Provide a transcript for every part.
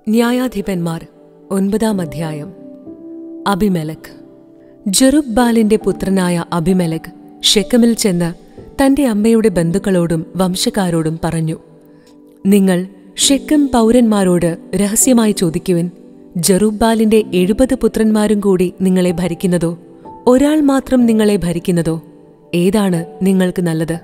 ന്യായാധിപന്മാർ ഒൻപതാം അധ്യായം അബിമെലക് ജെറുബ്ബാലിന്റെ പുത്രനായ അബിമെലക് ഷെക്കമിൽ ചെന്ന് തന്റെ അമ്മയുടെ ബന്ധുക്കളോടും വംശക്കാരോടും പറഞ്ഞു നിങ്ങൾ ഷെക്കം പൗരന്മാരോട് രഹസ്യമായി ചോദിക്കുവിൻ ജെറുബ്ബാലിന്റെ എഴുപത് പുത്രന്മാരും കൂടി നിങ്ങളെ ഭരിക്കുന്നതോ ഒരാൾ മാത്രം നിങ്ങളെ ഭരിക്കുന്നതോ ഏതാണ് നിങ്ങൾക്ക് നല്ലത്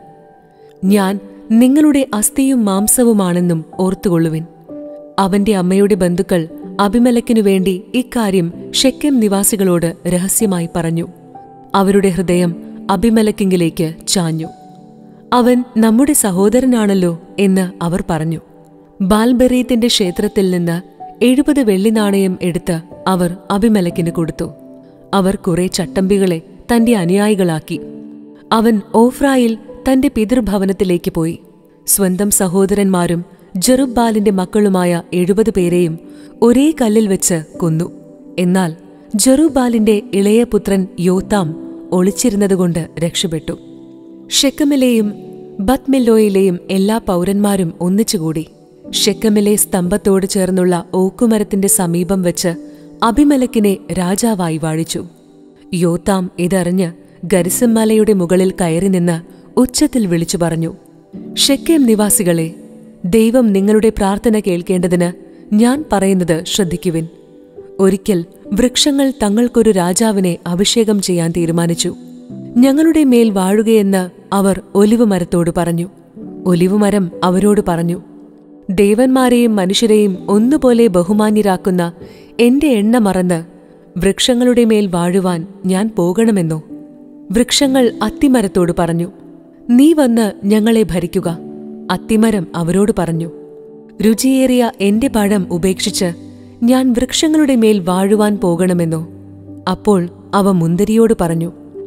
ഞാൻ നിങ്ങളുടെ അസ്ഥിയും മാംസവുമാണെന്നും ഓർത്തുകൊള്ളുവിൻ അവന്റെ അമ്മയുടെ ബന്ധുക്കൾ അഭിമലക്കിനു വേണ്ടി ഇക്കാര്യം ഷെക്കം നിവാസികളോട് രഹസ്യമായി പറഞ്ഞു അവരുടെ ഹൃദയം അഭിമലക്കിങ്കിലേക്ക് ചാഞ്ഞു അവൻ നമ്മുടെ സഹോദരനാണല്ലോ എന്ന് അവർ പറഞ്ഞു ബാൽബെറീത്തിന്റെ ക്ഷേത്രത്തിൽ നിന്ന് എഴുപത് വെള്ളിനാണയം എടുത്ത് അവർ അഭിമലക്കിന് കൊടുത്തു അവർ കുറെ ചട്ടമ്പികളെ തന്റെ അനുയായികളാക്കി അവൻ ഓഫ്രായിൽ തന്റെ പിതൃഭവനത്തിലേക്ക് പോയി സ്വന്തം സഹോദരന്മാരും ജെറുബ്ബാലിന്റെ മക്കളുമായ എഴുപത് പേരെയും ഒരേ കല്ലിൽ വെച്ച് കൊന്നു എന്നാൽ ജെറുബാലിന്റെ ഇളയ പുത്രൻ യോത്താം ഒളിച്ചിരുന്നതുകൊണ്ട് രക്ഷപ്പെട്ടു ഷെക്കമിലെയും ബത്മില്ലോയിലെയും എല്ലാ പൗരന്മാരും ഒന്നിച്ചുകൂടി ഷെക്കമിലെ സ്തംഭത്തോട് ചേർന്നുള്ള ഓക്കുമരത്തിന്റെ സമീപം വെച്ച് അഭിമലക്കിനെ രാജാവായി വാഴിച്ചു യോത്താം ഇതറിഞ്ഞ് ഗരിസം മലയുടെ മുകളിൽ കയറി നിന്ന് ഉച്ചത്തിൽ വിളിച്ചു പറഞ്ഞു ഷെക്കേം നിവാസികളെ ദൈവം നിങ്ങളുടെ പ്രാർത്ഥന കേൾക്കേണ്ടതിന് ഞാൻ പറയുന്നത് ശ്രദ്ധിക്കുവിൻ ഒരിക്കൽ വൃക്ഷങ്ങൾ തങ്ങൾക്കൊരു രാജാവിനെ അഭിഷേകം ചെയ്യാൻ തീരുമാനിച്ചു ഞങ്ങളുടെ മേൽ വാഴുകയെന്ന് അവർ ഒലിവുമരത്തോട് പറഞ്ഞു ഒലിവുമരം അവരോട് പറഞ്ഞു ദേവന്മാരെയും മനുഷ്യരെയും ഒന്നുപോലെ ബഹുമാന്യരാക്കുന്ന എന്റെ എണ്ണ മറന്ന് വൃക്ഷങ്ങളുടെ മേൽ വാഴുവാൻ ഞാൻ പോകണമെന്നോ വൃക്ഷങ്ങൾ അത്തിമരത്തോട് പറഞ്ഞു നീ വന്ന് ഞങ്ങളെ ഭരിക്കുക അത്തിമരം അവരോട് പറഞ്ഞു രുചിയേറിയ എന്റെ പഴം ഉപേക്ഷിച്ച് ഞാൻ വൃക്ഷങ്ങളുടെ മേൽ വാഴുവാൻ പോകണമെന്നോ അപ്പോൾ അവ മുന്തിരിയോട് പറഞ്ഞു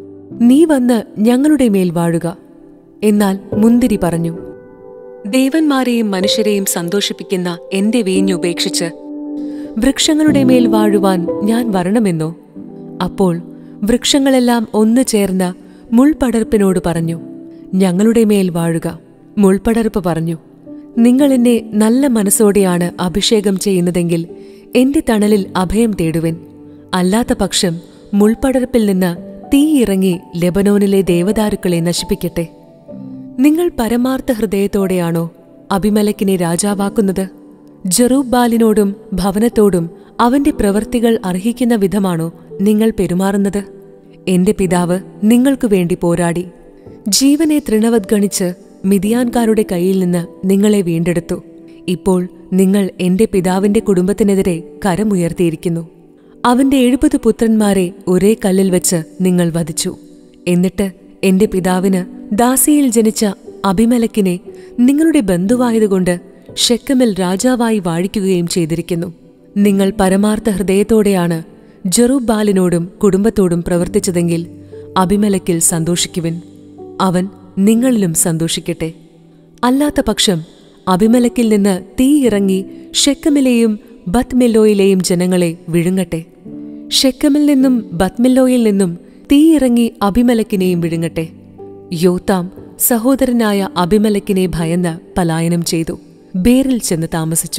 നീ വന്ന് ഞങ്ങളുടെ മേൽ വാഴുക എന്നാൽ മുന്തിരി പറഞ്ഞു ദേവന്മാരെയും മനുഷ്യരെയും സന്തോഷിപ്പിക്കുന്ന എന്റെ വീഞ്ഞുപേക്ഷിച്ച് വൃക്ഷങ്ങളുടെ മേൽ വാഴുവാൻ ഞാൻ വരണമെന്നോ അപ്പോൾ വൃക്ഷങ്ങളെല്ലാം ഒന്നു ചേർന്ന് മുൾപടർപ്പിനോട് പറഞ്ഞു ഞങ്ങളുടെ മേൽ വാഴുക മുൾപടർപ്പ് പറഞ്ഞു നിങ്ങൾ എന്നെ നല്ല മനസ്സോടെയാണ് അഭിഷേകം ചെയ്യുന്നതെങ്കിൽ എന്റെ തണലിൽ അഭയം തേടുവിൻ അല്ലാത്ത പക്ഷം മുൾപടർപ്പിൽ നിന്ന് തീയിറങ്ങി ലെബനോനിലെ ദേവദാരുക്കളെ നശിപ്പിക്കട്ടെ നിങ്ങൾ പരമാർത്ഥ ഹൃദയത്തോടെയാണോ അഭിമലക്കിനെ രാജാവാക്കുന്നത് ജറൂബാലിനോടും ഭവനത്തോടും അവന്റെ പ്രവൃത്തികൾ അർഹിക്കുന്ന വിധമാണോ നിങ്ങൾ പെരുമാറുന്നത് എന്റെ പിതാവ് നിങ്ങൾക്കു വേണ്ടി പോരാടി ജീവനെ തൃണവദ്ഗണിച്ച് മിതിയാൻകാരുടെ കയ്യിൽ നിന്ന് നിങ്ങളെ വീണ്ടെടുത്തു ഇപ്പോൾ നിങ്ങൾ എന്റെ പിതാവിന്റെ കുടുംബത്തിനെതിരെ കരമുയർത്തിയിരിക്കുന്നു അവന്റെ എഴുപത് പുത്രന്മാരെ ഒരേ കല്ലിൽ വെച്ച് നിങ്ങൾ വധിച്ചു എന്നിട്ട് എന്റെ പിതാവിന് ദാസിയിൽ ജനിച്ച അഭിമലക്കിനെ നിങ്ങളുടെ ബന്ധുവായതുകൊണ്ട് ഷെക്കമിൽ രാജാവായി വാഴിക്കുകയും ചെയ്തിരിക്കുന്നു നിങ്ങൾ പരമാർത്ഥ ഹൃദയത്തോടെയാണ് ജെറുബാലിനോടും കുടുംബത്തോടും പ്രവർത്തിച്ചതെങ്കിൽ അഭിമലക്കിൽ സന്തോഷിക്കുവിൻ അവൻ നിങ്ങളിലും സന്തോഷിക്കട്ടെ അല്ലാത്ത പക്ഷം അഭിമലക്കിൽ നിന്ന് തീയിറങ്ങി ഷെക്കമിലെയും ബത്മില്ലോയിലെയും ജനങ്ങളെ വിഴുങ്ങട്ടെ ഷെക്കമിൽ നിന്നും ബത്മില്ലോയിൽ നിന്നും തീയിറങ്ങി അഭിമലക്കിനെയും വിഴുങ്ങട്ടെ യോത്താം സഹോദരനായ അഭിമലക്കിനെ ഭയന്ന് പലായനം ചെയ്തു ബേറിൽ ചെന്ന് താമസിച്ചു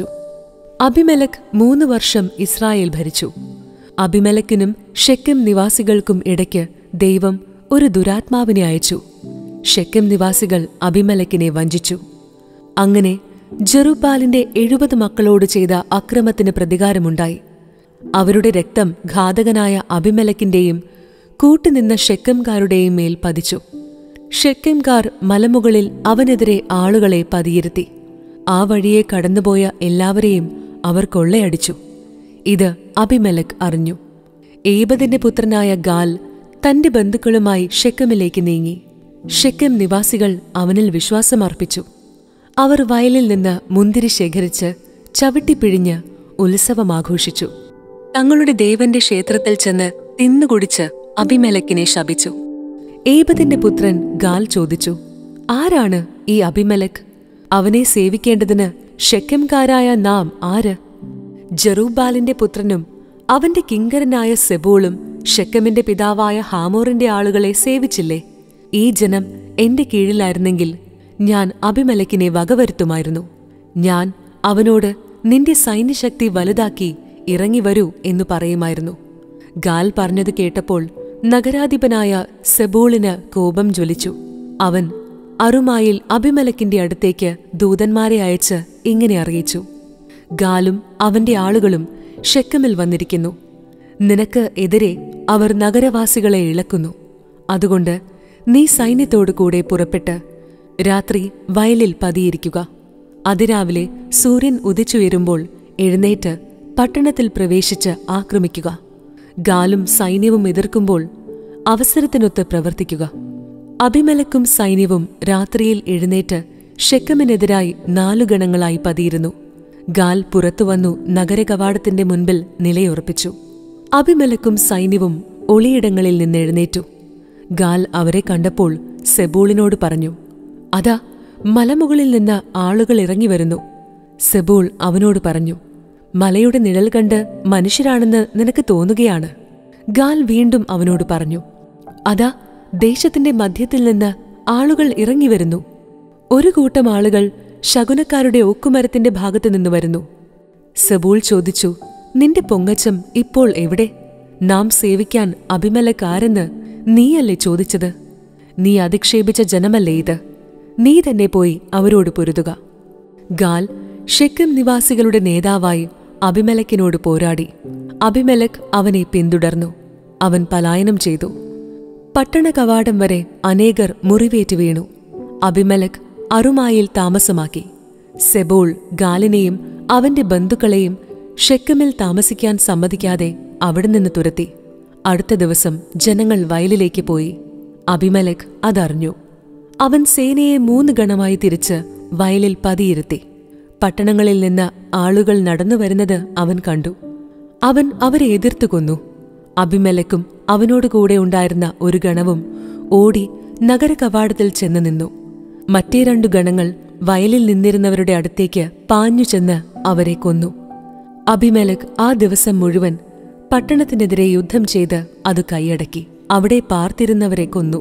അഭിമലക് മൂന്ന് വർഷം ഇസ്രായേൽ ഭരിച്ചു അഭിമലക്കിനും ഷെക്കം നിവാസികൾക്കും ഇടയ്ക്ക് ദൈവം ഒരു ദുരാത്മാവിനെ അയച്ചു ഷെക്കം നിവാസികൾ അഭിമലക്കിനെ വഞ്ചിച്ചു അങ്ങനെ ജെറുബാലിന്റെ എഴുപത് മക്കളോട് ചെയ്ത അക്രമത്തിന് പ്രതികാരമുണ്ടായി അവരുടെ രക്തം ഘാതകനായ അഭിമലക്കിന്റെയും കൂട്ടുനിന്ന ഷെക്കംകാരുടെയും മേൽ പതിച്ചു ഷെക്കംകാർ മലമുകളിൽ അവനെതിരെ ആളുകളെ പതിയിരുത്തി ആ വഴിയെ കടന്നുപോയ എല്ലാവരെയും അവർ കൊള്ളയടിച്ചു ഇത് അഭിമലക് അറിഞ്ഞു ഏബദിന്റെ പുത്രനായ ഗാൽ തന്റെ ബന്ധുക്കളുമായി ഷെക്കമിലേക്ക് നീങ്ങി ഷെക്കം നിവാസികൾ അവനിൽ വിശ്വാസമർപ്പിച്ചു അവർ വയലിൽ നിന്ന് മുന്തിരി ശേഖരിച്ച് ചവിട്ടിപ്പിഴിഞ്ഞ് ഉത്സവമാഘോഷിച്ചു തങ്ങളുടെ ദേവന്റെ ക്ഷേത്രത്തിൽ ചെന്ന് തിന്നുകുടിച്ച് അഭിമലക്കിനെ ശപിച്ചു ഏബദിന്റെ പുത്രൻ ഗാൽ ചോദിച്ചു ആരാണ് ഈ അഭിമലക് അവനെ സേവിക്കേണ്ടതിന് ഷെക്കംകാരായ നാം ആര് ജറൂബാലിന്റെ പുത്രനും അവന്റെ കിങ്കരനായ സെബോളും ഷെക്കമിന്റെ പിതാവായ ഹാമോറിന്റെ ആളുകളെ സേവിച്ചില്ലേ ഈ ജനം എന്റെ കീഴിലായിരുന്നെങ്കിൽ ഞാൻ അഭിമലക്കിനെ വകവരുത്തുമായിരുന്നു ഞാൻ അവനോട് നിന്റെ സൈന്യശക്തി വലുതാക്കി ഇറങ്ങി വരൂ എന്നു പറയുമായിരുന്നു ഗാൽ പറഞ്ഞത് കേട്ടപ്പോൾ നഗരാധിപനായ സെബൂളിന് കോപം ജ്വലിച്ചു അവൻ അറുമായിൽ അഭിമലക്കിന്റെ അടുത്തേക്ക് ദൂതന്മാരെ അയച്ച് ഇങ്ങനെ അറിയിച്ചു ഗാലും അവന്റെ ആളുകളും ഷെക്കമിൽ വന്നിരിക്കുന്നു നിനക്ക് എതിരെ അവർ നഗരവാസികളെ ഇളക്കുന്നു അതുകൊണ്ട് നീ സൈന്യത്തോടു കൂടെ പുറപ്പെട്ട് രാത്രി വയലിൽ പതിയിരിക്കുക അതിരാവിലെ സൂര്യൻ ഉദിച്ചുയരുമ്പോൾ എഴുന്നേറ്റ് പട്ടണത്തിൽ പ്രവേശിച്ച് ആക്രമിക്കുക ഗാലും സൈന്യവും എതിർക്കുമ്പോൾ അവസരത്തിനൊത്ത് പ്രവർത്തിക്കുക അഭിമലക്കും സൈന്യവും രാത്രിയിൽ എഴുന്നേറ്റ് ഷെക്കമിനെതിരായി നാലു ഗണങ്ങളായി പതിയിരുന്നു ഗാൽ പുറത്തുവന്നു നഗരകവാടത്തിന്റെ മുൻപിൽ നിലയുറപ്പിച്ചു അഭിമലക്കും സൈന്യവും ഒളിയിടങ്ങളിൽ നിന്ന് എഴുന്നേറ്റു ഗാൽ അവരെ കണ്ടപ്പോൾ സെബൂളിനോട് പറഞ്ഞു അതാ മലമുകളിൽ നിന്ന് ആളുകൾ ഇറങ്ങി വരുന്നു സെബൂൾ അവനോട് പറഞ്ഞു മലയുടെ നിഴൽ കണ്ട് മനുഷ്യരാണെന്ന് നിനക്ക് തോന്നുകയാണ് ഗാൽ വീണ്ടും അവനോട് പറഞ്ഞു അതാ ദേശത്തിന്റെ മധ്യത്തിൽ നിന്ന് ആളുകൾ ഇറങ്ങി വരുന്നു ഒരു കൂട്ടം ആളുകൾ ശകുനക്കാരുടെ ഓക്കുമരത്തിന്റെ ഭാഗത്തു നിന്ന് വരുന്നു സെബൂൾ ചോദിച്ചു നിന്റെ പൊങ്ങച്ചം ഇപ്പോൾ എവിടെ നാം സേവിക്കാൻ അഭിമലക്കാരെന്ന് നീയല്ലേ ചോദിച്ചത് നീ അധിക്ഷേപിച്ച ജനമല്ലേ ഇത് നീ തന്നെ പോയി അവരോട് പൊരുതുക ഗാൽ ഷെക്കം നിവാസികളുടെ നേതാവായി അഭിമലക്കിനോട് പോരാടി അഭിമലക് അവനെ പിന്തുടർന്നു അവൻ പലായനം ചെയ്തു പട്ടണ കവാടം വരെ അനേകർ മുറിവേറ്റ് വീണു അഭിമലക് അറുമായിൽ താമസമാക്കി സെബോൾ ഗാലിനെയും അവന്റെ ബന്ധുക്കളെയും ഷെക്കമിൽ താമസിക്കാൻ സമ്മതിക്കാതെ അവിടെ നിന്ന് തുരത്തി അടുത്ത ദിവസം ജനങ്ങൾ വയലിലേക്ക് പോയി അഭിമലക് അതറിഞ്ഞു അവൻ സേനയെ മൂന്ന് ഗണമായി തിരിച്ച് വയലിൽ പതിയിരുത്തി പട്ടണങ്ങളിൽ നിന്ന് ആളുകൾ നടന്നു വരുന്നത് അവൻ കണ്ടു അവൻ അവരെ എതിർത്തു കൊന്നു അഭിമലക്കും അവനോടുകൂടെ ഉണ്ടായിരുന്ന ഒരു ഗണവും ഓടി നഗര കവാടത്തിൽ ചെന്ന് നിന്നു മറ്റേ രണ്ടു ഗണങ്ങൾ വയലിൽ നിന്നിരുന്നവരുടെ അടുത്തേക്ക് പാഞ്ഞു ചെന്ന് അവരെ കൊന്നു അഭിമലക് ആ ദിവസം മുഴുവൻ പട്ടണത്തിനെതിരെ യുദ്ധം ചെയ്ത് അത് കൈയടക്കി അവിടെ പാർത്തിരുന്നവരെ കൊന്നു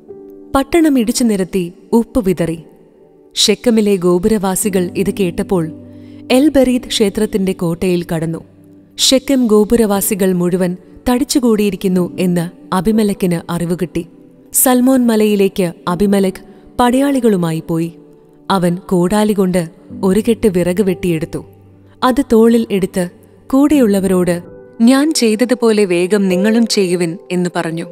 പട്ടണം ഇടിച്ചു നിരത്തി ഉപ്പ് വിതറി ഷെക്കമിലെ ഗോപുരവാസികൾ ഇത് കേട്ടപ്പോൾ എൽബറീദ് ക്ഷേത്രത്തിന്റെ കോട്ടയിൽ കടന്നു ഷെക്കം ഗോപുരവാസികൾ മുഴുവൻ തടിച്ചുകൂടിയിരിക്കുന്നു എന്ന് അഭിമലക്കിന് അറിവുകിട്ടി സൽമോൻ മലയിലേക്ക് അഭിമലക് പടയാളികളുമായി പോയി അവൻ കോടാലി കൊണ്ട് ഒരു കെട്ട് വിറക് വെട്ടിയെടുത്തു അത് തോളിൽ എടുത്ത് കൂടെയുള്ളവരോട് ഞാൻ ചെയ്തതുപോലെ വേഗം നിങ്ങളും ചെയ്യുവിൻ എന്ന് പറഞ്ഞു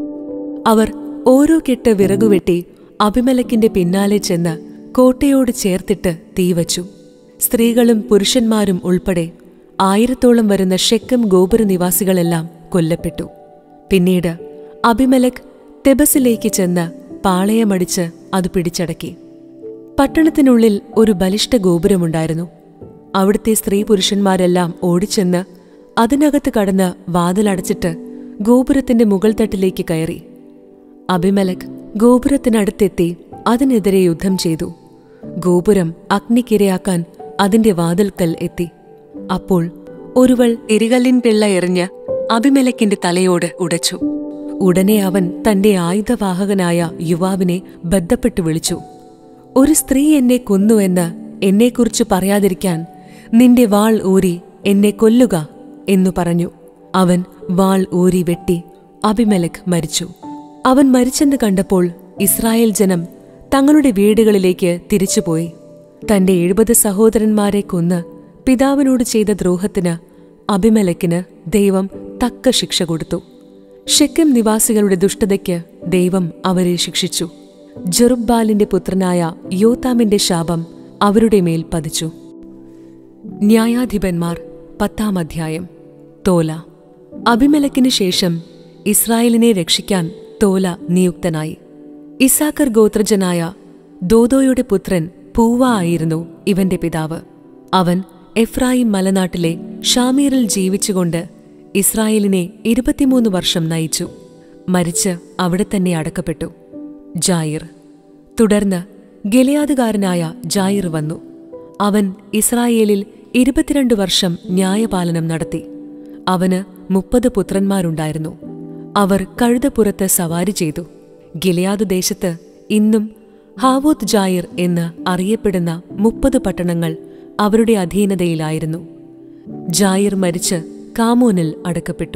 അവർ ഓരോ കെട്ട് വിറകുവെട്ടി അഭിമലക്കിന്റെ പിന്നാലെ ചെന്ന് കോട്ടയോട് ചേർത്തിട്ട് തീവച്ചു സ്ത്രീകളും പുരുഷന്മാരും ഉൾപ്പെടെ ആയിരത്തോളം വരുന്ന ഷെക്കം ഗോപുര നിവാസികളെല്ലാം കൊല്ലപ്പെട്ടു പിന്നീട് അഭിമലക് തെബസിലേക്ക് ചെന്ന് പാളയമടിച്ച് അത് പിടിച്ചടക്കി പട്ടണത്തിനുള്ളിൽ ഒരു ബലിഷ്ഠ ഗോപുരമുണ്ടായിരുന്നു അവിടുത്തെ സ്ത്രീ പുരുഷന്മാരെല്ലാം ഓടിച്ചെന്ന് അതിനകത്ത് കടന്ന് വാതിലടച്ചിട്ട് ഗോപുരത്തിന്റെ മുകൾ തട്ടിലേക്ക് കയറി അഭിമലക് ഗോപുരത്തിനടുത്തെത്തി അതിനെതിരെ യുദ്ധം ചെയ്തു ഗോപുരം അഗ്നിക്കിരയാക്കാൻ അതിന്റെ വാതിൽക്കൽ എത്തി അപ്പോൾ ഒരുവൾ എരികല്ലിൻ പിള്ള എറിഞ്ഞ് അഭിമലക്കിന്റെ തലയോട് ഉടച്ചു ഉടനെ അവൻ തന്റെ ആയുധവാഹകനായ യുവാവിനെ ബന്ധപ്പെട്ടു വിളിച്ചു ഒരു സ്ത്രീ എന്നെ കൊന്നുവെന്ന് എന്നെക്കുറിച്ച് പറയാതിരിക്കാൻ നിന്റെ വാൾ ഊരി എന്നെ കൊല്ലുക എന്നു പറഞ്ഞു അവൻ വാൾ ഊരി വെട്ടി അഭിമലക് മരിച്ചു അവൻ മരിച്ചെന്ന് കണ്ടപ്പോൾ ഇസ്രായേൽ ജനം തങ്ങളുടെ വീടുകളിലേക്ക് തിരിച്ചുപോയി തന്റെ എഴുപത് സഹോദരന്മാരെ കൊന്ന് പിതാവിനോട് ചെയ്ത ദ്രോഹത്തിന് അഭിമലക്കിന് ദൈവം തക്ക ശിക്ഷ കൊടുത്തു ഷെക്കം നിവാസികളുടെ ദുഷ്ടതയ്ക്ക് ദൈവം അവരെ ശിക്ഷിച്ചു ജെറുബ്ബാലിന്റെ പുത്രനായ യോതാമിന്റെ ശാപം അവരുടെ മേൽ പതിച്ചു ന്യായാധിപന്മാർ പത്താം അധ്യായം തോല അഭിമലക്കിന് ശേഷം ഇസ്രായേലിനെ രക്ഷിക്കാൻ തോല നിയുക്തനായി ഇസാക്കർ ഗോത്രജനായ ദോദോയുടെ പുത്രൻ പൂവ ആയിരുന്നു ഇവന്റെ പിതാവ് അവൻ എഫ്രായിം മലനാട്ടിലെ ഷാമീറിൽ ജീവിച്ചുകൊണ്ട് ഇസ്രായേലിനെ ഇരുപത്തിമൂന്ന് വർഷം നയിച്ചു മരിച്ച് അവിടെ തന്നെ അടക്കപ്പെട്ടു ജായിർ തുടർന്ന് ഗലിയാദുകാരനായ ജായിർ വന്നു അവൻ ഇസ്രായേലിൽ ഇരുപത്തിരണ്ട് വർഷം ന്യായപാലനം നടത്തി അവന് മുപ്പത് പുത്രന്മാരുണ്ടായിരുന്നു അവർ കഴുതപ്പുറത്ത് സവാരി ചെയ്തു ഗിലയാദ് ദേശത്ത് ഇന്നും ഹാവോത്ത് ജായിർ എന്ന് അറിയപ്പെടുന്ന മുപ്പത് പട്ടണങ്ങൾ അവരുടെ അധീനതയിലായിരുന്നു ജായിർ മരിച്ച് കാമോനിൽ അടക്കപ്പെട്ടു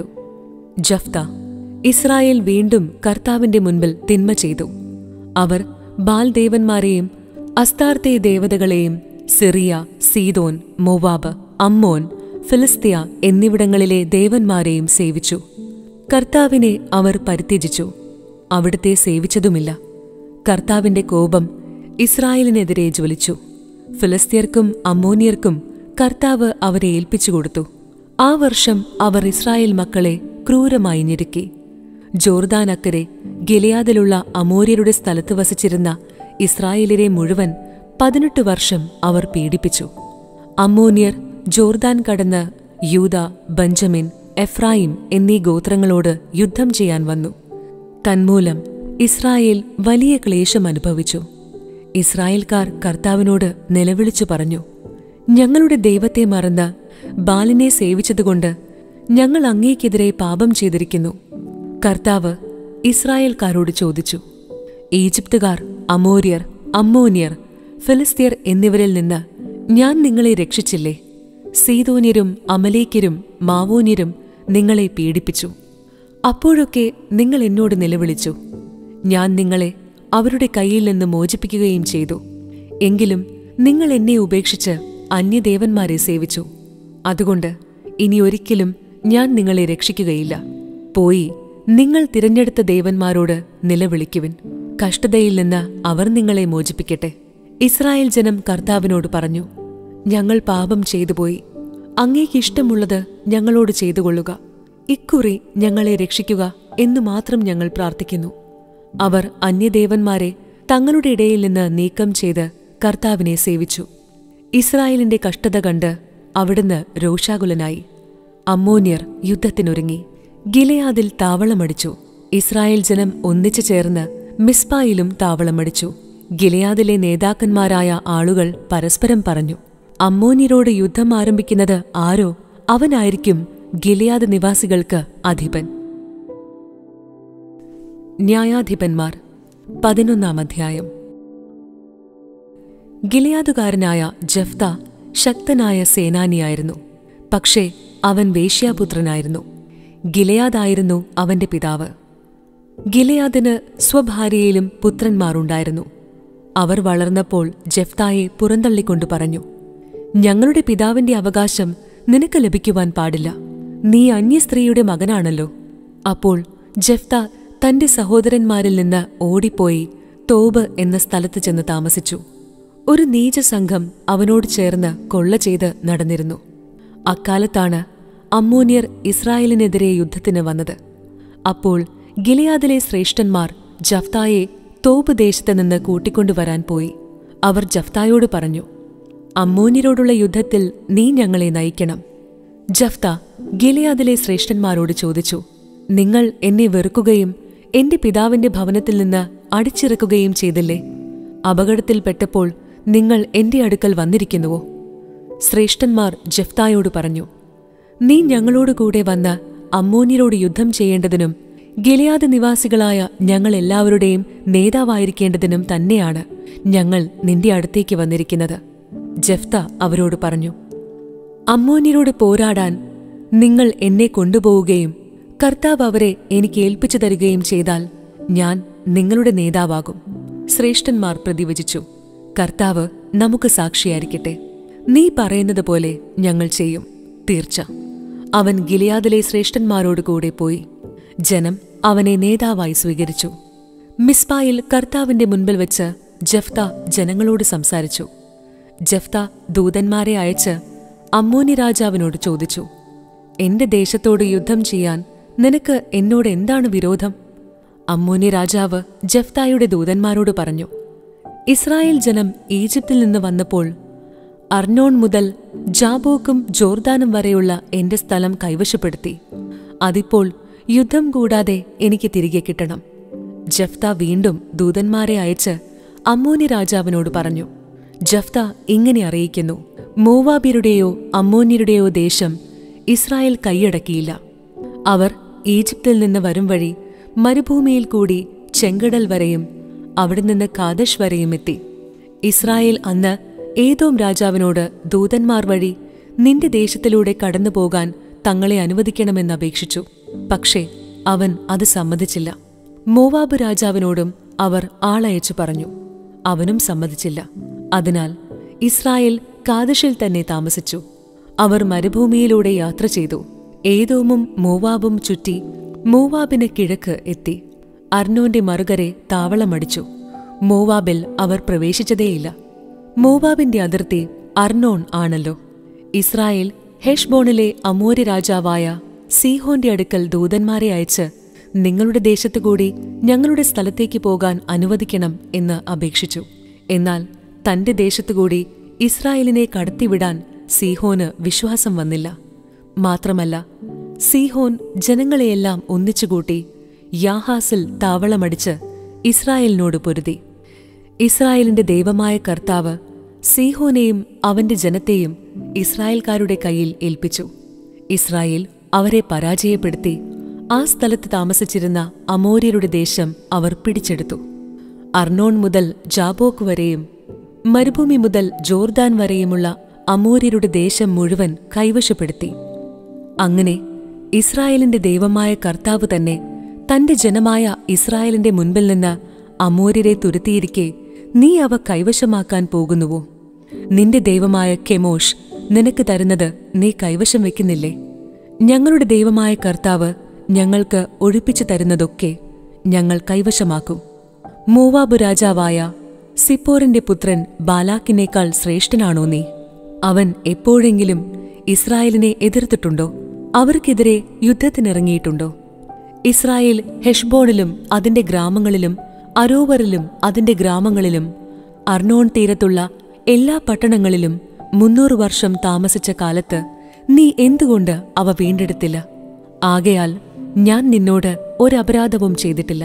ജഫ്ത ഇസ്രായേൽ വീണ്ടും കർത്താവിന്റെ മുൻപിൽ തിന്മ ചെയ്തു അവർ ബാൽ ദേവന്മാരെയും അസ്താർത്തെ ദേവതകളെയും സിറിയ സീതോൻ മൊവാബ് അമ്മോൻ ഫിലിസ്തീയ എന്നിവിടങ്ങളിലെ ദേവന്മാരെയും സേവിച്ചു കർത്താവിനെ അവർ പരിത്യജിച്ചു അവിടുത്തെ സേവിച്ചതുമില്ല കർത്താവിന്റെ കോപം ഇസ്രായേലിനെതിരെ ജ്വലിച്ചു ഫിലിസ്തീയർക്കും അമ്മോനിയർക്കും കർത്താവ് അവരെ ഏൽപ്പിച്ചു കൊടുത്തു ആ വർഷം അവർ ഇസ്രായേൽ മക്കളെ ക്രൂരമായി ഞെരുക്കി ജോർദാൻ അക്കരെ ഗിലിയാദിലുള്ള അമോര്യരുടെ സ്ഥലത്ത് വസിച്ചിരുന്ന ഇസ്രായേലിനെ മുഴുവൻ പതിനെട്ട് വർഷം അവർ പീഡിപ്പിച്ചു അമ്മോനിയർ ജോർദാൻ കടന്ന് യൂത ബഞ്ചമിൻ എഫ്രായിം എന്നീ ഗോത്രങ്ങളോട് യുദ്ധം ചെയ്യാൻ വന്നു തന്മൂലം ഇസ്രായേൽ വലിയ ക്ലേശം അനുഭവിച്ചു ഇസ്രായേൽക്കാർ കർത്താവിനോട് നിലവിളിച്ചു പറഞ്ഞു ഞങ്ങളുടെ ദൈവത്തെ മറന്ന് ബാലിനെ സേവിച്ചതുകൊണ്ട് ഞങ്ങൾ അങ്ങേക്കെതിരെ പാപം ചെയ്തിരിക്കുന്നു കർത്താവ് ഇസ്രായേൽക്കാരോട് ചോദിച്ചു ഈജിപ്തുകാർ അമോര്യർ അമ്മോനിയർ ഫിലിസ്തീർ എന്നിവരിൽ നിന്ന് ഞാൻ നിങ്ങളെ രക്ഷിച്ചില്ലേ സീതോന്യരും അമലേക്കരും മാവോന്യരും നിങ്ങളെ പീഡിപ്പിച്ചു അപ്പോഴൊക്കെ നിങ്ങൾ എന്നോട് നിലവിളിച്ചു ഞാൻ നിങ്ങളെ അവരുടെ കയ്യിൽ നിന്ന് മോചിപ്പിക്കുകയും ചെയ്തു എങ്കിലും നിങ്ങൾ എന്നെ ഉപേക്ഷിച്ച് അന്യദേവന്മാരെ സേവിച്ചു അതുകൊണ്ട് ഇനി ഒരിക്കലും ഞാൻ നിങ്ങളെ രക്ഷിക്കുകയില്ല പോയി നിങ്ങൾ തിരഞ്ഞെടുത്ത ദേവന്മാരോട് നിലവിളിക്കുവിൻ കഷ്ടതയിൽ നിന്ന് അവർ നിങ്ങളെ മോചിപ്പിക്കട്ടെ ഇസ്രായേൽ ജനം കർത്താവിനോട് പറഞ്ഞു ഞങ്ങൾ പാപം ചെയ്തുപോയി അങ്ങേക്ക് ഇഷ്ടമുള്ളത് ഞങ്ങളോട് ചെയ്തുകൊള്ളുക ഇക്കുറി ഞങ്ങളെ രക്ഷിക്കുക എന്നു മാത്രം ഞങ്ങൾ പ്രാർത്ഥിക്കുന്നു അവർ അന്യദേവന്മാരെ തങ്ങളുടെ ഇടയിൽ നിന്ന് നീക്കം ചെയ്ത് കർത്താവിനെ സേവിച്ചു ഇസ്രായേലിന്റെ കഷ്ടത കണ്ട് അവിടുന്ന് രോഷാകുലനായി അമ്മോന്യർ യുദ്ധത്തിനൊരുങ്ങി ഗിലയാദിൽ താവളമടിച്ചു ഇസ്രായേൽ ജനം ഒന്നിച്ചു ചേർന്ന് മിസ്പായിലും താവളമടിച്ചു ഗിലയാദിലെ നേതാക്കന്മാരായ ആളുകൾ പരസ്പരം പറഞ്ഞു അമ്മോന്യരോട് യുദ്ധം ആരംഭിക്കുന്നത് ആരോ അവനായിരിക്കും ഗിലയാദ് നിവാസികൾക്ക് അധിപൻ ന്യായാധിപന്മാർ പതിനൊന്നാം അധ്യായം ഗിലയാദുകാരനായ ജഫ്ത ശക്തനായ സേനാനിയായിരുന്നു പക്ഷേ അവൻ വേശ്യാപുത്രനായിരുന്നു ഗിലയാദായിരുന്നു അവന്റെ പിതാവ് ഗിലയാദിന് സ്വഭാര്യയിലും പുത്രന്മാരുണ്ടായിരുന്നു അവർ വളർന്നപ്പോൾ ജഫ്തായെ പുറന്തള്ളിക്കൊണ്ടു പറഞ്ഞു ഞങ്ങളുടെ പിതാവിന്റെ അവകാശം നിനക്ക് ലഭിക്കുവാൻ പാടില്ല നീ അന്യസ്ത്രീയുടെ മകനാണല്ലോ അപ്പോൾ ജഫ്ത തന്റെ സഹോദരന്മാരിൽ നിന്ന് ഓടിപ്പോയി തോബ് എന്ന സ്ഥലത്ത് ചെന്ന് താമസിച്ചു ഒരു നീചസംഘം അവനോട് ചേർന്ന് കൊള്ള ചെയ്ത് നടന്നിരുന്നു അക്കാലത്താണ് അമ്മോനിയർ ഇസ്രായേലിനെതിരെ യുദ്ധത്തിന് വന്നത് അപ്പോൾ ഗിലയാദിലെ ശ്രേഷ്ഠന്മാർ ജഫ്തായെ തോബ് ദേശത്ത് നിന്ന് കൂട്ടിക്കൊണ്ടുവരാൻ പോയി അവർ ജഫ്തായോട് പറഞ്ഞു അമ്മോന്യരോടുള്ള യുദ്ധത്തിൽ നീ ഞങ്ങളെ നയിക്കണം ജഫ്ത ഗിലയാദിലെ ശ്രേഷ്ഠന്മാരോട് ചോദിച്ചു നിങ്ങൾ എന്നെ വെറുക്കുകയും എന്റെ പിതാവിന്റെ ഭവനത്തിൽ നിന്ന് അടിച്ചിറക്കുകയും ചെയ്തില്ലേ അപകടത്തിൽപ്പെട്ടപ്പോൾ നിങ്ങൾ എന്റെ അടുക്കൽ വന്നിരിക്കുന്നുവോ ശ്രേഷ്ഠന്മാർ ജഫ്തായോട് പറഞ്ഞു നീ ഞങ്ങളോട് കൂടെ വന്ന് അമ്മോന്യരോട് യുദ്ധം ചെയ്യേണ്ടതിനും ഗിലയാദ് നിവാസികളായ ഞങ്ങൾ എല്ലാവരുടെയും നേതാവായിരിക്കേണ്ടതിനും തന്നെയാണ് ഞങ്ങൾ നിന്റെ അടുത്തേക്ക് വന്നിരിക്കുന്നത് ജഫ്ത അവരോട് പറഞ്ഞു അമ്മോന്യരോട് പോരാടാൻ നിങ്ങൾ എന്നെ കൊണ്ടുപോവുകയും കർത്താവ് അവരെ എനിക്ക് ഏൽപ്പിച്ചു തരികയും ചെയ്താൽ ഞാൻ നിങ്ങളുടെ നേതാവാകും ശ്രേഷ്ഠന്മാർ പ്രതിവചിച്ചു കർത്താവ് നമുക്ക് സാക്ഷിയായിരിക്കട്ടെ നീ പറയുന്നത് പോലെ ഞങ്ങൾ ചെയ്യും തീർച്ച അവൻ ഗിലിയാദിലെ ശ്രേഷ്ഠന്മാരോട് കൂടെ പോയി ജനം അവനെ നേതാവായി സ്വീകരിച്ചു മിസ്ബായിൽ കർത്താവിന്റെ മുൻപിൽ വെച്ച് ജഫ്ത ജനങ്ങളോട് സംസാരിച്ചു ജഫ്ത ദൂതന്മാരെ അയച്ച് അമ്മോനി രാജാവിനോട് ചോദിച്ചു എന്റെ ദേശത്തോട് യുദ്ധം ചെയ്യാൻ നിനക്ക് എന്നോട് എന്താണ് വിരോധം അമ്മോനി രാജാവ് ജഫ്തായുടെ ദൂതന്മാരോട് പറഞ്ഞു ഇസ്രായേൽ ജനം ഈജിപ്തിൽ നിന്ന് വന്നപ്പോൾ അർണോൺ മുതൽ ജാബോക്കും ജോർദാനും വരെയുള്ള എന്റെ സ്ഥലം കൈവശപ്പെടുത്തി അതിപ്പോൾ യുദ്ധം കൂടാതെ എനിക്ക് തിരികെ കിട്ടണം ജഫ്ത വീണ്ടും ദൂതന്മാരെ അയച്ച് അമ്മോനി രാജാവിനോട് പറഞ്ഞു ജഫ്ത ഇങ്ങനെ അറിയിക്കുന്നു മോവാബിയരുടെയോ അമ്മോന്യരുടെയോ ദേശം ഇസ്രായേൽ കൈയടക്കിയില്ല അവർ ഈജിപ്തിൽ നിന്ന് വരും വഴി മരുഭൂമിയിൽ കൂടി ചെങ്കടൽ വരെയും അവിടെ നിന്ന് കാദഷ് വരെയും എത്തി ഇസ്രായേൽ അന്ന് ഏതോം രാജാവിനോട് ദൂതന്മാർ വഴി നിന്റെ ദേശത്തിലൂടെ കടന്നുപോകാൻ തങ്ങളെ അനുവദിക്കണമെന്ന് അപേക്ഷിച്ചു പക്ഷേ അവൻ അത് സമ്മതിച്ചില്ല മോവാബ് രാജാവിനോടും അവർ ആളയച്ചു പറഞ്ഞു അവനും സമ്മതിച്ചില്ല അതിനാൽ ഇസ്രായേൽ കാദശിൽ തന്നെ താമസിച്ചു അവർ മരുഭൂമിയിലൂടെ യാത്ര ചെയ്തു ഏതോമും മോവാബും ചുറ്റി മോവാബിന് കിഴക്ക് എത്തി അർണോന്റെ മറുകരെ താവളമടിച്ചു മോവാബിൽ അവർ പ്രവേശിച്ചതേയില്ല മോവാബിന്റെ അതിർത്തി അർണോൺ ആണല്ലോ ഇസ്രായേൽ ഹെഷ്ബോണിലെ അമോരി രാജാവായ സീഹോന്റെ അടുക്കൽ ദൂതന്മാരെ അയച്ച് നിങ്ങളുടെ ദേശത്തുകൂടി ഞങ്ങളുടെ സ്ഥലത്തേക്ക് പോകാൻ അനുവദിക്കണം എന്ന് അപേക്ഷിച്ചു എന്നാൽ തന്റെ ദേശത്തുകൂടി ഇസ്രായേലിനെ കടത്തിവിടാൻ സീഹോന് വിശ്വാസം വന്നില്ല മാത്രമല്ല സീഹോൻ ജനങ്ങളെയെല്ലാം ഒന്നിച്ചുകൂട്ടി യാഹാസിൽ താവളമടിച്ച് ഇസ്രായേലിനോട് പൊരുതി ഇസ്രായേലിന്റെ ദൈവമായ കർത്താവ് സീഹോനെയും അവന്റെ ജനത്തെയും ഇസ്രായേൽക്കാരുടെ കയ്യിൽ ഏൽപ്പിച്ചു ഇസ്രായേൽ അവരെ പരാജയപ്പെടുത്തി ആ സ്ഥലത്ത് താമസിച്ചിരുന്ന അമോര്യരുടെ ദേശം അവർ പിടിച്ചെടുത്തു അർണോൺ മുതൽ ജാബോക്ക് വരെയും മരുഭൂമി മുതൽ ജോർദാൻ വരെയുമുള്ള അമോര്യരുടെ ദേശം മുഴുവൻ കൈവശപ്പെടുത്തി അങ്ങനെ ഇസ്രായേലിന്റെ ദൈവമായ കർത്താവ് തന്നെ തന്റെ ജനമായ ഇസ്രായേലിന്റെ മുൻപിൽ നിന്ന് അമോര്യരെ തുരുത്തിയിരിക്കെ നീ അവ കൈവശമാക്കാൻ പോകുന്നുവോ നിന്റെ ദൈവമായ കെമോഷ് നിനക്ക് തരുന്നത് നീ കൈവശം വെക്കുന്നില്ലേ ഞങ്ങളുടെ ദൈവമായ കർത്താവ് ഞങ്ങൾക്ക് ഒഴിപ്പിച്ചു തരുന്നതൊക്കെ ഞങ്ങൾ കൈവശമാക്കും മോവാബ് രാജാവായ സിപ്പോറിന്റെ പുത്രൻ ബാലാക്കിനേക്കാൾ ശ്രേഷ്ഠനാണോ നീ അവൻ എപ്പോഴെങ്കിലും ഇസ്രായേലിനെ എതിർത്തിട്ടുണ്ടോ അവർക്കെതിരെ യുദ്ധത്തിനിറങ്ങിയിട്ടുണ്ടോ ഇസ്രായേൽ ഹെഷ്ബോണിലും അതിന്റെ ഗ്രാമങ്ങളിലും അരോവറിലും അതിന്റെ ഗ്രാമങ്ങളിലും അർണോൺ തീരത്തുള്ള എല്ലാ പട്ടണങ്ങളിലും മുന്നൂറ് വർഷം താമസിച്ച കാലത്ത് നീ എന്തുകൊണ്ട് അവ വീണ്ടെടുത്തില്ല ആകയാൽ ഞാൻ നിന്നോട് ഒരപരാധവും ചെയ്തിട്ടില്ല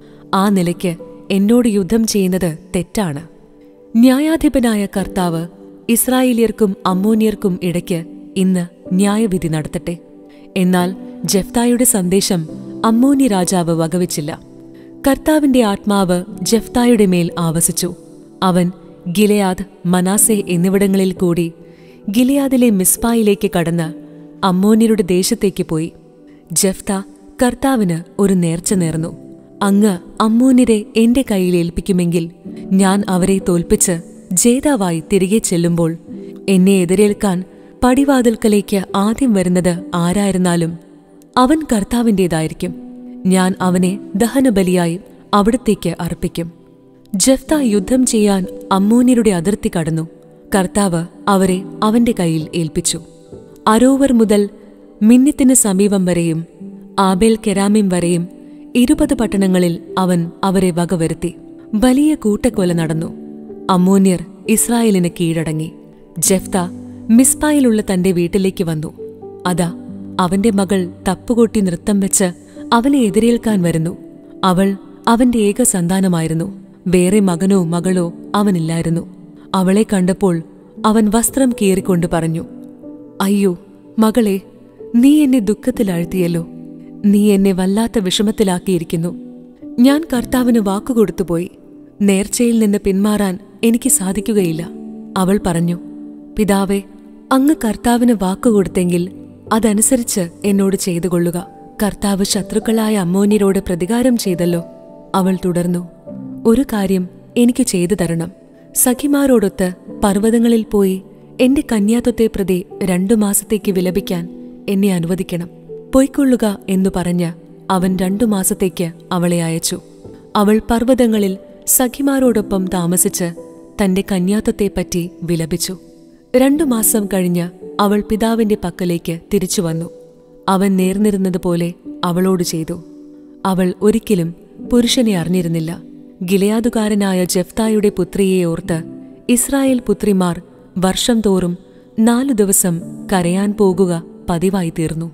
ആ നിലയ്ക്ക് എന്നോട് യുദ്ധം ചെയ്യുന്നത് തെറ്റാണ് ന്യായാധിപനായ കർത്താവ് ഇസ്രായേലിയർക്കും അമ്മോനിയർക്കും ഇടയ്ക്ക് ഇന്ന് ന്യായവിധി നടത്തട്ടെ എന്നാൽ ജഫ്തായുടെ സന്ദേശം അമ്മോനി രാജാവ് വകവച്ചില്ല കർത്താവിന്റെ ആത്മാവ് ജഫ്തായുടെ മേൽ ആവസിച്ചു അവൻ ഗിലയാദ് മനാസെ എന്നിവിടങ്ങളിൽ കൂടി ഗിലയാദിലെ മിസ്പായിലേക്ക് കടന്ന് അമ്മോന്യരുടെ ദേശത്തേക്ക് പോയി ജഫ്ത കർത്താവിന് ഒരു നേർച്ച നേർന്നു അങ്ങ് അമ്മൂന്യരെ എന്റെ കയ്യിൽ ഏൽപ്പിക്കുമെങ്കിൽ ഞാൻ അവരെ തോൽപ്പിച്ച് ജേതാവായി തിരികെ ചെല്ലുമ്പോൾ എന്നെ എതിരേൽക്കാൻ പടിവാതിൽക്കലേക്ക് ആദ്യം വരുന്നത് ആരായിരുന്നാലും അവൻ കർത്താവിൻ്റേതായിരിക്കും ഞാൻ അവനെ ദഹനബലിയായി അവിടത്തേക്ക് അർപ്പിക്കും ജഫ്ത യുദ്ധം ചെയ്യാൻ അമ്മൂന്യരുടെ അതിർത്തി കടന്നു കർത്താവ് അവരെ അവന്റെ കയ്യിൽ ഏൽപ്പിച്ചു അരോവർ മുതൽ മിന്നിത്തിന് സമീപം വരെയും ആബേൽ കെരാമിം വരെയും ഇരുപത് പട്ടണങ്ങളിൽ അവൻ അവരെ വകവരുത്തി വലിയ കൂട്ടക്കൊല നടന്നു അമ്മോന്യർ ഇസ്രായേലിന് കീഴടങ്ങി ജഫ്ത മിസ്പായിലുള്ള തന്റെ വീട്ടിലേക്ക് വന്നു അതാ അവന്റെ മകൾ തപ്പുകൊട്ടി നൃത്തം വെച്ച് അവനെ എതിരേൽക്കാൻ വരുന്നു അവൾ അവന്റെ ഏക സന്താനമായിരുന്നു വേറെ മകനോ മകളോ അവനില്ലായിരുന്നു അവളെ കണ്ടപ്പോൾ അവൻ വസ്ത്രം കീറിക്കൊണ്ട് പറഞ്ഞു അയ്യോ മകളെ നീ എന്നെ ദുഃഖത്തിലാഴ്ത്തിയല്ലോ നീ എന്നെ വല്ലാത്ത വിഷമത്തിലാക്കിയിരിക്കുന്നു ഞാൻ കർത്താവിന് വാക്കുകൊടുത്തുപോയി നേർച്ചയിൽ നിന്ന് പിന്മാറാൻ എനിക്ക് സാധിക്കുകയില്ല അവൾ പറഞ്ഞു പിതാവേ അങ്ങ് കർത്താവിന് വാക്കുകൊടുത്തെങ്കിൽ അതനുസരിച്ച് എന്നോട് ചെയ്തുകൊള്ളുക കർത്താവ് ശത്രുക്കളായ അമ്മോന്യരോട് പ്രതികാരം ചെയ്തല്ലോ അവൾ തുടർന്നു ഒരു കാര്യം എനിക്ക് ചെയ്തു തരണം സഖിമാരോടൊത്ത് പർവ്വതങ്ങളിൽ പോയി എന്റെ കന്യാത്വത്തെ പ്രതി രണ്ടു മാസത്തേക്ക് വിലപിക്കാൻ എന്നെ അനുവദിക്കണം പൊയ്ക്കൊള്ളുക എന്നു പറഞ്ഞ് അവൻ രണ്ടു മാസത്തേക്ക് അവളെ അയച്ചു അവൾ പർവ്വതങ്ങളിൽ സഖിമാരോടൊപ്പം താമസിച്ച് തന്റെ കന്യാത്വത്തെപ്പറ്റി വിലപിച്ചു രണ്ടു മാസം കഴിഞ്ഞ് അവൾ പിതാവിന്റെ പക്കലേക്ക് തിരിച്ചു വന്നു അവൻ നേർന്നിരുന്നതുപോലെ അവളോട് ചെയ്തു അവൾ ഒരിക്കലും പുരുഷനെ അറിഞ്ഞിരുന്നില്ല ഗിലയാദുകാരനായ ജഫ്തായുടെ പുത്രിയെ ഓർത്ത് ഇസ്രായേൽ പുത്രിമാർ വർഷം തോറും നാലു ദിവസം കരയാൻ പോകുക പതിവായി തീർന്നു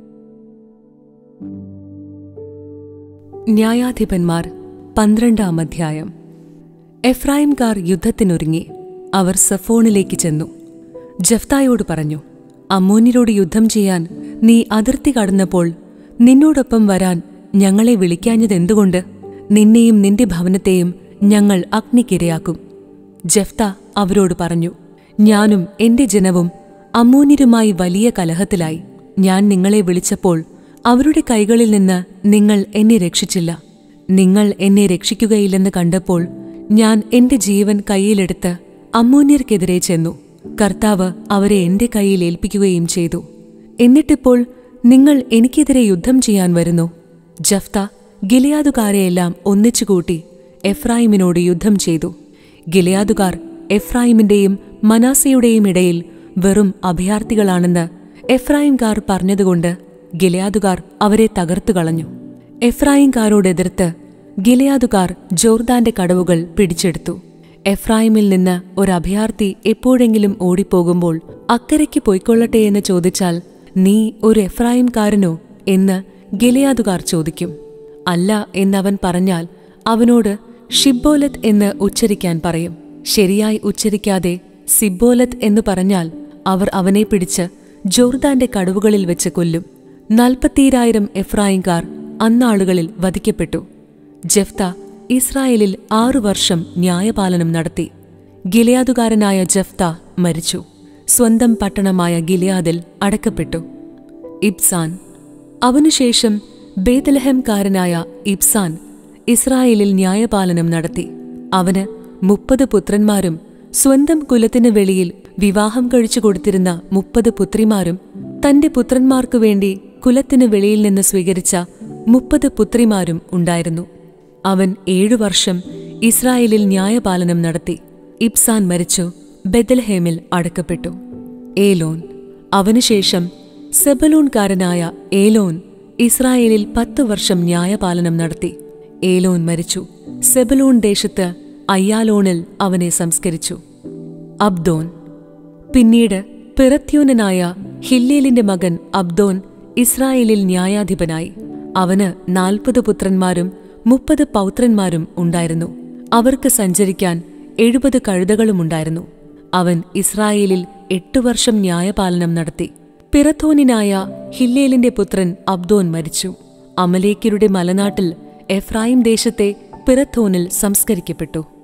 ന്യായാധിപന്മാർ പന്ത്രണ്ടാം അധ്യായം എഫ്രായിംകാർ യുദ്ധത്തിനൊരുങ്ങി അവർ സഫോണിലേക്ക് ചെന്നു ജഫ്തായോട് പറഞ്ഞു അമ്മോന്യരോട് യുദ്ധം ചെയ്യാൻ നീ അതിർത്തി കടന്നപ്പോൾ നിന്നോടൊപ്പം വരാൻ ഞങ്ങളെ വിളിക്കാഞ്ഞതെന്തുകൊണ്ട് നിന്നെയും നിന്റെ ഭവനത്തെയും ഞങ്ങൾ അഗ്നിക്കിരയാക്കും ജഫ്ത അവരോട് പറഞ്ഞു ഞാനും എന്റെ ജനവും അമ്മൂന്യരുമായി വലിയ കലഹത്തിലായി ഞാൻ നിങ്ങളെ വിളിച്ചപ്പോൾ അവരുടെ കൈകളിൽ നിന്ന് നിങ്ങൾ എന്നെ രക്ഷിച്ചില്ല നിങ്ങൾ എന്നെ രക്ഷിക്കുകയില്ലെന്ന് കണ്ടപ്പോൾ ഞാൻ എന്റെ ജീവൻ കയ്യിലെടുത്ത് അമ്മൂന്യർക്കെതിരെ ചെന്നു കർത്താവ് അവരെ എന്റെ കയ്യിൽ ഏൽപ്പിക്കുകയും ചെയ്തു എന്നിട്ടിപ്പോൾ നിങ്ങൾ എനിക്കെതിരെ യുദ്ധം ചെയ്യാൻ വരുന്നു ജഫ്ത ഗിലയാദുകാരെയെല്ലാം ഒന്നിച്ചുകൂട്ടി എഫ്രായിമിനോട് യുദ്ധം ചെയ്തു ഗിലയാദുകാർ എഫ്രായിമിന്റെയും മനാസയുടെയും ഇടയിൽ വെറും അഭയാർത്ഥികളാണെന്ന് എഫ്രായിംകാർ പറഞ്ഞതുകൊണ്ട് ഗിലയാദുകാർ അവരെ തകർത്തു കളഞ്ഞു എഫ്രായിംകാരോടെതിർത്ത് ഗിലയാദുകാർ ജോർദാന്റെ കടവുകൾ പിടിച്ചെടുത്തു എഫ്രായിമിൽ നിന്ന് ഒരു അഭയാർത്ഥി എപ്പോഴെങ്കിലും ഓടിപ്പോകുമ്പോൾ അക്കരയ്ക്ക് പൊയ്ക്കൊള്ളട്ടെ എന്ന് ചോദിച്ചാൽ നീ ഒരു എഫ്രായിംകാരനോ എന്ന് ഗിലയാദുകാർ ചോദിക്കും അല്ല എന്നവൻ പറഞ്ഞാൽ അവനോട് ഷിബോലത്ത് എന്ന് ഉച്ചരിക്കാൻ പറയും ശരിയായി ഉച്ചരിക്കാതെ സിബോലത്ത് എന്ന് പറഞ്ഞാൽ അവർ അവനെ പിടിച്ച് ജോർദാന്റെ കടവുകളിൽ വെച്ച് കൊല്ലും നാൽപ്പത്തിരായിരം എഫ്രായിംകാർ അന്നാളുകളിൽ വധിക്കപ്പെട്ടു ജഫ്ത ഇസ്രായേലിൽ ആറു വർഷം ന്യായപാലനം നടത്തി ഗിലയാദുകാരനായ ജഫ്ത മരിച്ചു സ്വന്തം പട്ടണമായ ഗിലയാദിൽ അടക്കപ്പെട്ടു ഇബ്സാൻ അവനുശേഷം ബേദലഹംകാരനായ ഇബ്സാൻ ഇസ്രായേലിൽ ന്യായപാലനം നടത്തി അവന് മുപ്പത് പുത്രന്മാരും സ്വന്തം കുലത്തിന് വെളിയിൽ വിവാഹം കഴിച്ചു കൊടുത്തിരുന്ന മുപ്പത് പുത്രിമാരും തന്റെ പുത്രന്മാർക്കു വേണ്ടി കുലത്തിന് വെളിയിൽ നിന്ന് സ്വീകരിച്ച മുപ്പത് പുത്രിമാരും ഉണ്ടായിരുന്നു അവൻ ഏഴു വർഷം ഇസ്രായേലിൽ ന്യായപാലനം നടത്തി ഇബ്സാൻ മരിച്ചു ബെദൽഹേമിൽ അടക്കപ്പെട്ടു ഏലോൻ അവനുശേഷം സെബലൂൺകാരനായ ഏലോൻ ഇസ്രായേലിൽ പത്തു വർഷം ന്യായപാലനം നടത്തി ഏലോൻ മരിച്ചു സെബലൂൺ ദേശത്ത് അയ്യാലോണിൽ അവനെ സംസ്കരിച്ചു അബ്ദോൻ പിന്നീട് പിറത്യൂനനായ ഹില്ലേലിന്റെ മകൻ അബ്ദോൻ ഇസ്രായേലിൽ ന്യായാധിപനായി അവന് നാൽപ്പത് പുത്രന്മാരും മുപ്പത് പൗത്രന്മാരും ഉണ്ടായിരുന്നു അവർക്ക് സഞ്ചരിക്കാൻ എഴുപത് കഴുതകളുമുണ്ടായിരുന്നു അവൻ ഇസ്രായേലിൽ എട്ടു വർഷം ന്യായപാലനം നടത്തി പിറത്തോനിനായ ഹില്ലേലിന്റെ പുത്രൻ അബ്ദോൻ മരിച്ചു അമലേക്കരുടെ മലനാട്ടിൽ എഫ്രായിം ദേശത്തെ പിറത്തോനിൽ സംസ്കരിക്കപ്പെട്ടു